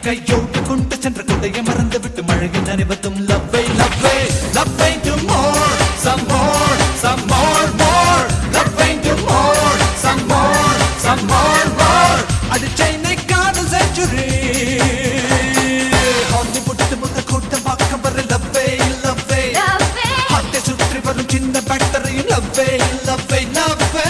கையோடு கொண்டு சென்ற குடைய மறந்து விட்டு மழையில் நனைவதும் லவ்வை லவ்வை லவ்வை to more some more some more more லவ்வை to more some more some more more அது சென்னை காதல் செஞ்சுரி ஹாலிவுட் முதல் கூட்டம் பார்க்க வர லவ்வே லவ்வே ஹாட்டை சுற்றி வரும் சின்ன பேட்டரியும் லவ்வே லவ்வே லவ்வே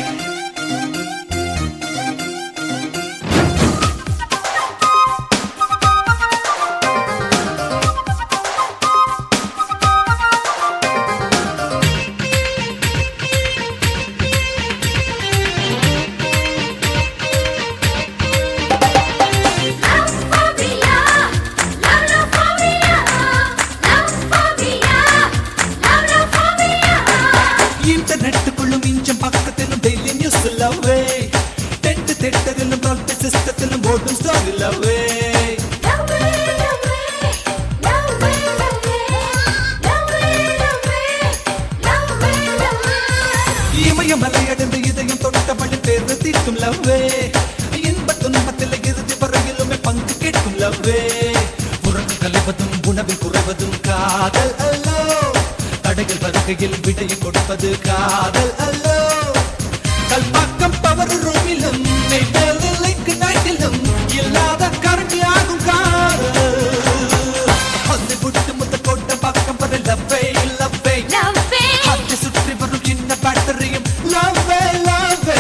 ഇന്റർനെറ്റുക്കുള്ളും ഇഞ്ചം പക്കത്തിലും ഡെയിലി ന്യൂസ് ലവേ ടെന്റ് തെറ്ററിലും പ്രോൾട്ട് സിസ്റ്റത്തിലും ബോർഡും സ്റ്റോറി ലവേ இமயம் மலையடைந்து இதயம் தொட்டபடி தேர்வு தீர்க்கும் லவ்வே இன்ப துன்பத்தில் இறுதி வரையிலுமே பங்கு கேட்கும் லவ்வே உறங்கு கலைவதும் உணவில் குறைவதும் காதல் அல்லோ தடைகள் வருகையில் விடையை கொடுப்பது காதல் அல்லோ கல்பாக்கம் பவர் ரூமிலும் நெய்வேலிக்கு நைட்டிலும் இல்லாத கரண்டி ஆகும் காதல் ஹாலிவுட் முத்த கோட்டை பக்கம் வர லவ்வே லவ்வே ஹார்ட்டை சுற்றி வரும் சின்ன பேட்டரியும் லவ்வே லவ்வே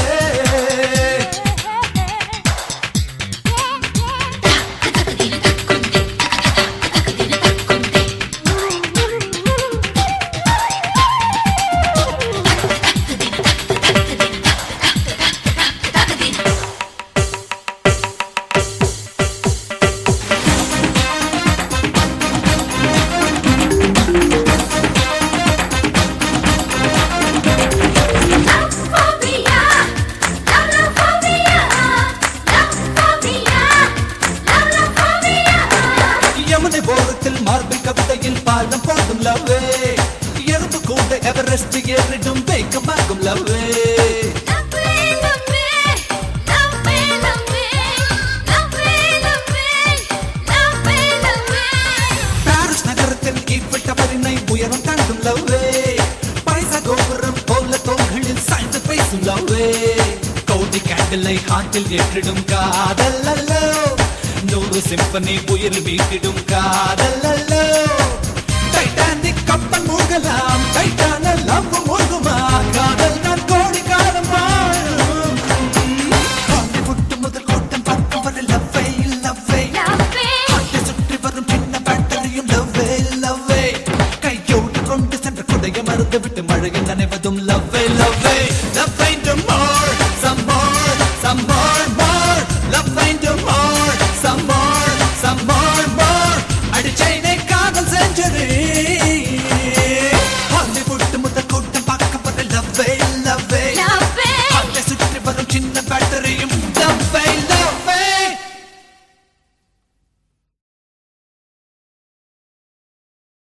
யமுனை போரத்தில் மார்பிள் கவிதையில் பாலம் போடும் லவ்வே எறும்பு கூட எவரெஸ்ட் ஏறிடும் வேகமாகும் லவ்வே பாரிஸ் நகரத்தில் ஈஃபில் டவரினை உயரம் தாண்டும் லவ்வே பைசா கோபுரம் போல தோள்களில் சாய்ந்து பேசும் லவ்வே கோடி கேண்டிலை ஹாட்டில் ஏற்றிடும் காதல் அல்லோ நூறு சிம்பனி உயிர் வீட்டிடும் காதல் அல்லோ